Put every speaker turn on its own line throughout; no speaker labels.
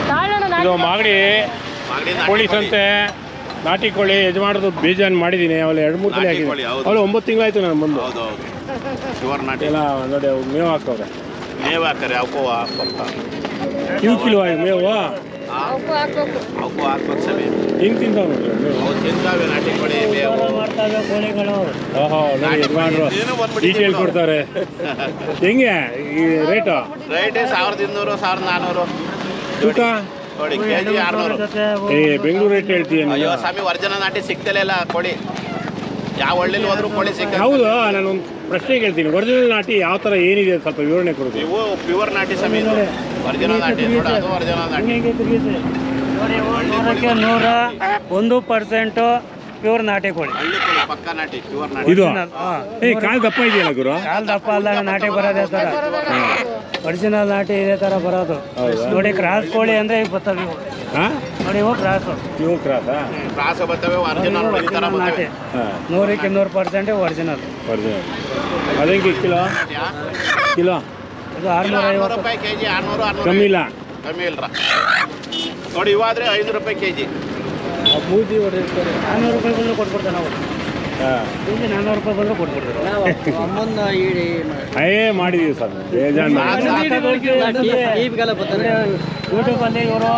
ಇದು ಮಾಗಡಿ ಕೋಳಿ ಸಂತೆ ನಾಟಿ ಕೋಳಿ ಯಜಮಾನರದು ಬೇಜಾನ್ ಮಾಡಿದ್ದೀನಿ ಅವಳು ಎರಡು ಮೂರು ತಲೆ
ನಾಟಿ
ಹಾಕಿದ್ದೀನಿ
ಕೋಳಿ, ಹೌದು.
ಅವಳು ಒಂಬತ್ತು ತಿಂಗಳಾಯ್ತು ನಾನು ಬಂದು
ಹೌದು ಹೌದು ಪ್ಯೂರ್ ನಾಟಿ
ಎಲ್ಲ ನೋಡಿ ಅವು ಮೇವು ಹಾಕವ್ರೆ
ಮೇವು ಹಾಕ್ತಾರೆ ಅವಕ್ಕೂ ಪಪ್ಪ
ಇವು ಕಿಲೋ ಮೇವು
ಅವಕ್ಕೂ ಹಾಕ್ಬೇಕು ಸರಿ
ಹೆಂಗ್ ತಿಂತಾವ ನೋಡ್ರಿ ಮೇವು
ಅವು ತಿಂತಾವೆ ನಾಟಿ ಕೋಳಿ ಮೇವು
ಮಾಡ್ತಾವೆ ಕೋಳಿಗಳು
ಓಹೋ ನೋಡಿ ಯಜಮಾನರು
ನೀನು ಬಂದ್ಬಿಟ್ಟಿದ್ದೀವಿ
ಡೀಟೇಲ್
ನಾವು.
ಕೊಡ್ತಾರೆ ಹೆಂಗೆ ಈ ರೇಟು
ರೈಟ್ ಸಾವಿರದ ಇನ್ನೂರು ಸಾವಿರದ ನಾನ್ನೂರು
ತೂಕ
ನೋಡಿ ಕೆ ಜಿ ಆರುನೂರು
ಏ ಬೆಂಗಳೂರು ರೇಟ್ ಹೇಳ್ತೀಯ
ಅಯ್ಯೋ
ನೀನು
ಸ್ವಾಮಿ ಒರಿಜಿನಲ್ ನಾಟಿ ಸಿಗ್ತಲೇ ಇಲ್ಲ ಕೋಳಿ ಯಾವ ಹಳ್ಳಿಲಿ ಹೋದ್ರು ಕೋಳಿ ಸಿಕ್ಕ
ಹೌದು ನಾನು ಒಂದು ಪ್ರಶ್ನೆ ಕೇಳ್ತೀನಿ ಒರಿಜಿನಲ್ ನಾಟಿ ಯಾವ ಥರ ಏನಿದೆ ಅಂತ ಸ್ವಲ್ಪ ವಿವರಣೆ ಕೊಡ್ತೀವಿ
ಇವು ಪ್ಯೂರ್ ನಾಟಿ ಸ್ವಾಮಿ ಇದು ಒರಿಜಿನಲ್ ನಾಟಿ ನೋಡಿ ಅದು ಒರಿಜಿನಲ್ ನಾಟಿ
ನೋಡಿ ಇವು ನೂರಕ್ಕೆ ನೂರ ಒಂದು ಪರ್ಸೆಂಟು ಪ್ಯೂರ್ ನಾಟಿ ಕೋಳಿ
ಹಳ್ಳಿ ಕೋಳಿ ಪಕ್ಕ ನಾಟಿ ಪ್ಯೂರ್ ನಾಟಿ
ಇದು
ಹಾ.
ಏ ಕಾಲು ದಪ್ಪ ಇದೆಯಲ್ಲ ಗುರು
ಕಾಲ್ ದಪ್ಪ ಅಲ್ಲ ನಾಟಿ ಬರೋದೇ ಥರ ಒರಿಜಿನಲ್ ನಾಟಿ ಇದೇ ಥರ ಬರೋದು ನೋಡಿ ಕ್ರಾಸ್ ಕೋಳಿ ಅಂದ್ರೆ ಇವು ಬರ್ತವೆ ಇವು.
ಹಾಂ
ನೋಡಿ ಇವು ಕ್ರಾಸು
ನೀವು ಕ್ರಾಸಾ
ಕ್ರಾಸ್ ಬರ್ತವೆ ಒರಿಜಿನಲ್ ಈ ಥರ ಬರ್ತವೆ
ನಾಟಿ
ಹಾಂ
ನೂರಕ್ಕೆ ನೂರು ಪರ್ಸೆಂಟ್ ಒರಿಜಿನಲ್
ಒರಿಜಿನಲ್ ಅದಂಗೆ ಕಿಲೋ ಕಿಲೋ
ಇದು ಆರ್ನೂರ
ಆರ್ನೂರು
ಐವತ್ತು
ರೂಪಾಯಿ ಕೆ ಜಿ ಆರ್ನೂರು ಆರ್ನೂರು
ಕಮ್ಮಿ ಇಲ್ಲ
ಕಮ್ಮಿ ಇಲ್ರ ನೋಡಿ ಇವಾದ್ರೆ ಐನೂರು ರೂಪಾಯಿ ಕೆ ಜಿ
ಮೂತಿ ಹೊಡೆದಿರ್ತಾರೆ
ನಾನ್ನೂರು ರೂಪಾಯಿ ಬಂದರೂ ಕೊಟ್ಬಿಡ್ತೇವೆ ನಾವು
ಹಾಂ
ಇಲ್ಲಿ ನಾನ್ನೂರು ರೂಪಾಯಿ ಬಂದರೂ ಕೊಟ್ಬಿಡ್ತೇವೆ ಅಮ್ಮನ್ನ ಈಡಿ
ಅಯ್ಯೇ ಮಾಡಿದೀವಿ ಸರ್ ಬೇಜಾನ್ ಮಾಡಿ
ಯೂಟ್ಯೂಬಲ್ಲಿ ಇವರು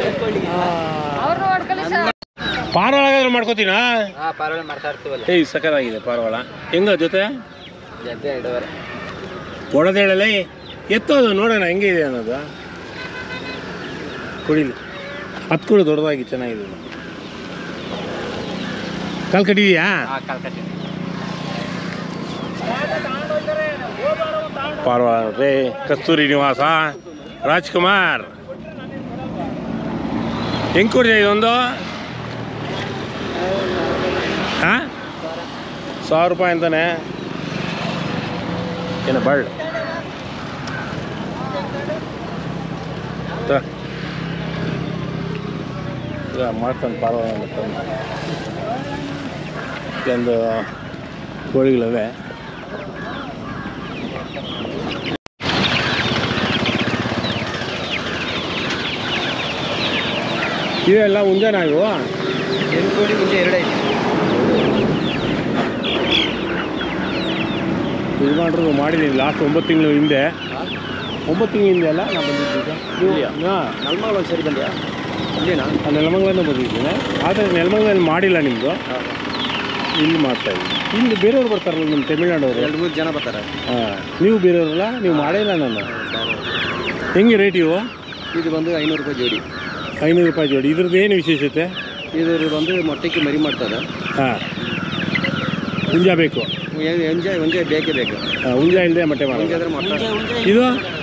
ಪಾರವಾಳಗಾದ್ರೂ ಮಾಡ್ಕೋತೀನಾ
ಪಾರೋಳಿ ಮಾಡ್ತಾ ಇರ್ತೀವಲ್ಲ
ಏಯ್ ಸಖತ್ತಾಗಿದೆ ಪಾರವಾಳ ಹೆಂಗ ಜೊತೆ
ಜೊತೆ ಇಡುವರೆ
ಕೊಡದೇಳಲೆ ಎತ್ತೋದು ನೋಡೋಣ ಹೆಂಗೆ ಇದೆ ಅನ್ನೋದು ಕುಡಿಲಿ ಹತ್ತು ಕೂಡ ದೊಡ್ಡದಾಗಿ ಚೆನ್ನಾಗಿದೆ ಕಾಲ್ ಕಟ್ಟಿದೀಯಾ ಪಾರವಾಳ ರೇ ಕಸ್ತೂರಿ ನಿವಾಸ ರಾಜ್ಕುಮಾರ್ ಹೆಂಗ್ ಕೊಡಿದೆ ಇದೊಂದು ಹಾ ಸಾವಿರ ರೂಪಾಯಿ ಅಂತಾನೆ ಏನು ಬಳ್ಳ ಮಾಡ್ತಾನೆ ಪಾರವಾಳ ಒಂದು ಕೋಳಿಗಳವೆ ಇವೆಲ್ಲ ಮುಂಜಾನೆ ಇವು
ಎಂಟು ಕೋಳಿ ಮುಂಚೆ ಎರಡೈದು
ಇದು ಮಾಡ್ರು ಮಾಡಿದ್ದೀನಿ ಲಾಸ್ಟ್ ಒಂಬತ್ತು ತಿಂಗಳು ಹಿಂದೆ ಒಂಬತ್ತು ತಿಂಗಳ ಹಿಂದೆ ಅಲ್ಲ ನಾನು ಬಂದಿದ್ದೆ ಹಾಂ
ನಲ್ಮಗಳು ಒಂದು ಸರಿ ಬಂದ್ಯಾ ಇಲ್ಲಿನಾ
ನೆಲಮಂಗಲದಿಂದ ಬಂದಿದ್ದೀನಿ ಆದರೆ ನೆಲಮಂಗಲದಲ್ಲಿ ಮಾಡಿಲ್ಲ ನಿಮ್ಮದು ಇಲ್ಲಿ ಮಾಡ್ತಾ ಇದ್ದೀನಿ ಇಲ್ಲಿ ಬೇರೆಯವ್ರು ಬರ್ತಾರಲ್ಲ ನಿಮ್ಮ ತಮಿಳ್ನಾಡವರು
ಎರಡು ಮೂರು ಜನ ಬರ್ತಾರೆ
ಹಾಂ ನೀವು ಬೇರೆಯವ್ರಲ್ಲ ನೀವು ಮಾಡಿಲ್ಲ ನಾನು ಹೆಂಗೆ ರೇಟ್ ಇವು
ಇದು ಬಂದು ಐನೂರು ರೂಪಾಯಿ ಜೋಡಿ
ಐನೂರು ರೂಪಾಯಿ ಜೋಡಿ ಇದ್ರದ್ದು ಏನು ವಿಶೇಷತೆ
ಇದು ಬಂದು ಮೊಟ್ಟೆಗೆ ಮರಿ ಮಾಡ್ತಾರೆ
ಹಾಂ ಹುಂಜ ಬೇಕು
ಎಂಜಾಯ್ ಒಂಜಾಯ್ ಬೇಕೇ ಬೇಕು
ಹಾಂ ಹುಂಜ ಇಲ್ಲದೆ ಮೊಟ್ಟೆ ಮಾಡೋದು
ಆದರೆ ಮೊಟ್ಟೆ
ಇದು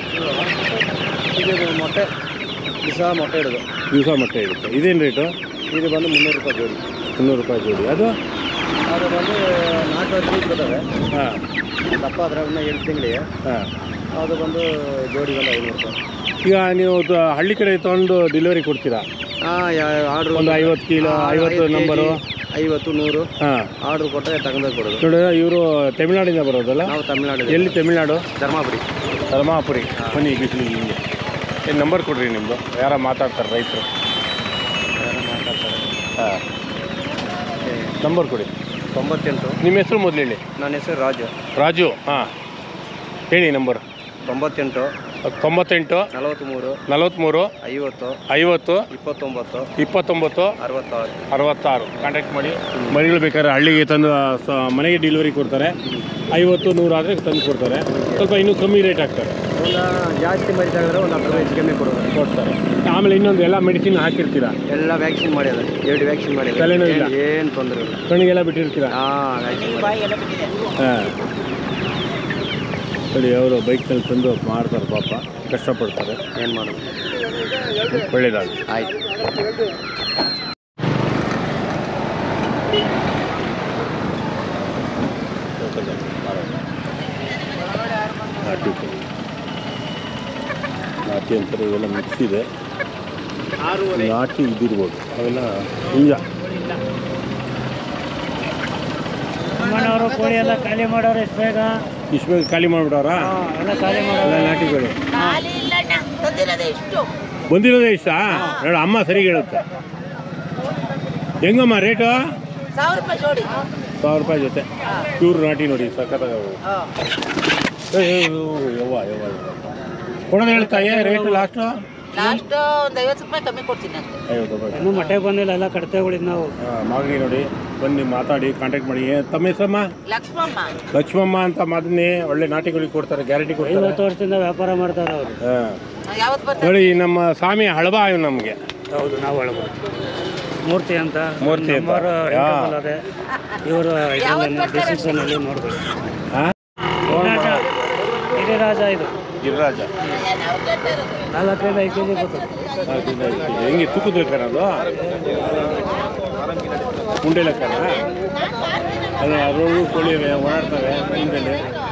ಇದು ಮೊಟ್ಟೆ ದಿವಸ ಮೊಟ್ಟೆ ಇಡೋದು
ದಿವಸ ಮೊಟ್ಟೆ ಇರುತ್ತೆ ಇದೇನು ರೇಟು
ಇದು ಬಂದು ಮುನ್ನೂರು ರೂಪಾಯಿ ಜೋಡಿ
ಮುನ್ನೂರು ರೂಪಾಯಿ ಜೋಡಿ ಅದು
ಅದು ಬಂದು ನಾಲ್ಕು ಪೀಸ್ ಬರ್ತವೆ
ಹಾಂ
ದಪ್ಪ ಅದ್ರ ಏಳು ತಿಂಗಳಿಗೆ
ಹಾಂ
ಅದು ಬಂದು ಜೋಡಿ ಬಂದು ಐನೂರು ರೂಪಾಯಿ
ಈಗ ನೀವು ತ- ಹಳ್ಳಿ ಕಡೆ ತೊಗೊಂಡು ಡೆಲಿವರಿ ಕೊಡ್ತೀರಾ
ಹಾಂ ಆರ್ಡ್ರ್
ಒಂದು ಐವತ್ತು ಕಿಲೋ ಐವತ್ತು ನಂಬರು
ಐವತ್ತು ನೂರು
ಹಾಂ
ಆರ್ಡ್ರ್ ಕೊಟ್ಟರೆ ತಗೊಂಡೋಗಿ ಕೊಡೋದು
ನೋಡಿ ಇವರು ತಮಿಳ್ನಾಡಿಂದ ಬರೋದಲ್ಲ
ನಾವು ತಮಿಳ್ನಾಡು
ಎಲ್ಲಿ ತಮಿಳ್ನಾಡು
ಧರ್ಮಾಪುರಿ
ಧರ್ಮಾಪುರಿ ಬನ್ನಿ ಬಿಸಿಲಿಗೆ ಹಿಂಗೆ ಏನು ನಂಬರ್ ಕೊಡ್ರಿ ನಿಮ್ಮದು ಯಾರ ಮಾತಾಡ್ತಾರೆ ರೈತರು ಹಾಂ ನಂಬರ್ ಕೊಡಿ
ತೊಂಬತ್ತೆಂಟು
ನಿಮ್ಮ ಹೆಸರು ಮೊದಲು ಹೇಳಿ
ನನ್ನ ಹೆಸರು ರಾಜು
ರಾಜು ಹಾಂ ಹೇಳಿ ನಂಬರ್
ತೊಂಬತ್ತೆಂಟು
ತೊಂಬತ್ತೆಂಟು
ನಲವತ್ತ್ಮೂರು
ನಲವತ್ತ್ಮೂರು
ಐವತ್ತು
ಐವತ್ತು
ಇಪ್ಪತ್ತೊಂಬತ್ತು
ಇಪ್ಪತ್ತೊಂಬತ್ತು
ಅರವತ್ತಾರು
ಅರವತ್ತಾರು ಕಾಂಟ್ಯಾಕ್ಟ್ ಮಾಡಿ ಮರಿಗಳು ಬೇಕಾದ್ರೆ ಹಳ್ಳಿಗೆ ತಂದು ಸ- ಮನೆಗೆ ಡೆಲಿವರಿ ಕೊಡ್ತಾರೆ ಐವತ್ತು ನೂರು ಆದರೆ ತಂದು ಕೊಡ್ತಾರೆ ಸ್ವಲ್ಪ ಇನ್ನೂ ಕಮ್ಮಿ ರೇಟ್ ಹಾಕ್ತಾರೆ
ಒಂದು ಜಾಸ್ತಿ ಮರಿ ತಗೊಂಡ್ರೆ ಒಂದು ಹತ್ತು ರೂಪಾಯಿ ಹೆಚ್ಚು ಕಮ್ಮಿ ಕೊಡೋದು
ಕೊಡ್ತಾರೆ ಆಮೇಲೆ ಇನ್ನೊಂದು ಎಲ್ಲ ಮೆಡಿಸಿನ್ ಹಾಕಿರ್ತೀರಾ
ಎಲ್ಲ ವ್ಯಾಕ್ಸಿನ್ ಮಾಡ್ಯಾದ ಎರಡು ವ್ಯಾಕ್ಸಿನ್ ಮಾಡ್ಯಾದ
ತಲೆನೋವು ಇಲ್ಲ.
ಏನು ತೊಂದರೆ ಇಲ್ಲ
ಕಣ್ಣಿಗೆಲ್ಲ ಬಿಟ್ಟಿರ್ತೀರಾ
ಹಾಂ ವ್ಯಾಕ್ಸಿನ್
ಹಾಂ ನೋಡಿ ಅವರು ಬೈಕ್ನಲ್ಲಿ ತಂದು ಮಾಡ್ತಾರೆ ಪಾಪ ಕಷ್ಟಪಡ್ತಾರೆ
ಏನು ಮಾಡೋದು
ಒಳ್ಳೇದಾಗಲಿ
ಆಯ್ತು
ನಾಟಿ ಕೋಳಿ. ನಾಟಿ ಅಂತಾರೆ ಇವೆಲ್ಲ ಮಿಕ್ಸ್ ಇದೆ ನಾಟಿ ಇದಿರ್ಬೋದು ಅವೆಲ್ಲ ಹುಂಜ
ಅಮ್ಮನವರು ಕೋಳಿ ಎಲ್ಲ ಖಾಲಿ ಮಾಡೋರು ಎಷ್ಟು ಬೇಗ
ಇಷ್ಟು ಬೇಗ ಖಾಲಿ ಮಾಡಿಬಿಡೋರಾ
ಎಲ್ಲ ಖಾಲಿ
ಎಲ್ಲ
ಮಾಡೋರು
ನಾಟಿ ಕೋಳಿ
ಖಾಲಿ ಇಲ್ಲಣ್ಣ ತಂದಿರೋದು ಎಷ್ಟು
ಬಂದಿರೋದೇ ಇಷ್ಟ ನೋಡು ಅಮ್ಮ ಸರಿಗೆ ಹೇಳುತ್ತೆ ಹೆಂಗಮ್ಮ ರೇಟು
ಸಾವಿರ ರೂಪಾಯಿ ಜೋಡಿ
ಸಾವಿರ ರೂಪಾಯಿ ಜೊತೆ ಪ್ಯೂರ್ ನಾಟಿ ನೋಡಿ ಸಖತ್ತಾಗ ಯವ್ವ ಯವ್ವ ಯವ್ವ. ಕೊಡೋದು ಹೇಳ್ತಾಯೇ ರೇಟ್ ಲಾಸ್ಟು
ಲಾಸ್ಟ್ ಒಂದು ಐವತ್ತು ರೂಪಾಯಿ ಕಮ್ಮಿ ಕೊಡ್ತೀನಿ ಅಷ್ಟೇ
ಐವತ್ತು ರೂಪಾಯಿ
ಇನ್ನೂ ಮಟ್ಟೆ ಬಂದಿಲ್ಲ ಎಲ್ಲ ಕಟ್ತೆಗಳಿದ್ ನಾವು
ಆ, ಮಾಗಡಿ ನೋಡಿ ಬನ್ನಿ ಮಾತಾಡಿ ಕಾಂಟ್ಯಾಕ್ಟ್ ಮಾಡಿ ಏ, ತಮ್ಮ ಹೆಸರಮ್ಮ
ಲಕ್ಷ್ಮಮ್ಮ
ಲಕ್ಷ್ಮಮ್ಮ ಅಂತ ಮಾದನ್ನೇ ಒಳ್ಳೆ ನಾಟಿಗಳಿಗೆ ಕೊಡ್ತಾರೆ ಗ್ಯಾರಂಟಿ ಕೊಡ್ತಾರೆ
ಐವತ್ತು ವರ್ಷದಿಂದ ವ್ಯಾಪಾರ ಮಾಡ್ತಾರೆ ಅವರು
ಹಾ.
ಯಾವತ್ತು ಬರ್ತಾರೆ
ನೋಡಿ ನಮ್ಮ ಸ್ವಾಮಿ ಹಳಬ ಇವ್ ನಮಗೆ
ಹೌದು ನಾವು ಒಳಗೆ ಮೂರ್ತಿ ಅಂತ
ಮೂರ್ತಿ ಅಂತ.
ನಂಬರ್
ಯಾ.
ಅದೇ ಇವರು ಡಿಸಿಷನ್ ಅಲ್ಲಿ ನೋಡ್ಬೋದು
ಹಾಂ
ಹಿರಿರಾಜ ಹಿರಿರಾಜ ಇದು
ಗಿರಿರಾಜ
ನಾಲ್ಕರಿಂದ ಐದು ಕೆ ಜಿ ಬರ್ತದೆ
ಹೆಂಗೆ ತೂಕದ ಲೆಕ್ಕನ ಅದು ಉಂಡೆ ಲೆಕ್ಕನ ಅದು ಅದ್ರೊಳಗೂ ಕೋಳಿ ಓಡಾಡ್ತವೆ ಹಿಂದಲ್ಲಿ